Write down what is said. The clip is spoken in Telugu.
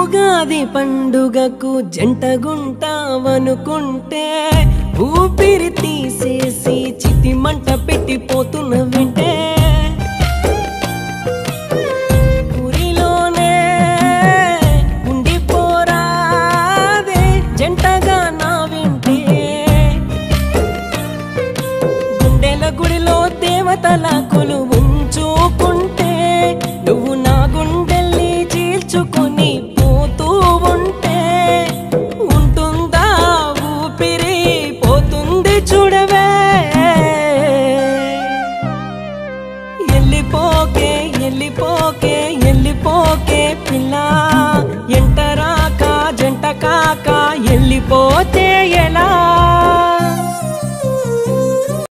ఉగాది పండుగకు జంటగుంటావనుకుంటే ఊపిరి తీసేసి చితి మంట పెట్టిపోతున్న వింటే ఊరిలోనే ఉండిపోరాదే జంటగా నా వింటే గుండెల గుడిలో దేవతల కొలు ఉంచుకుంటే నువ్వు నా గుండెల్ని చీల్చుకొని పోతూ ఉంటే ఉంటుందా ఊపిరి పోతుంది చూడవే ఎల్లిపోకే ఎల్లిపోకే ఎల్లిపోకే పిల్ల ఎంటరాక జంట కాక ఎల్లిపోతే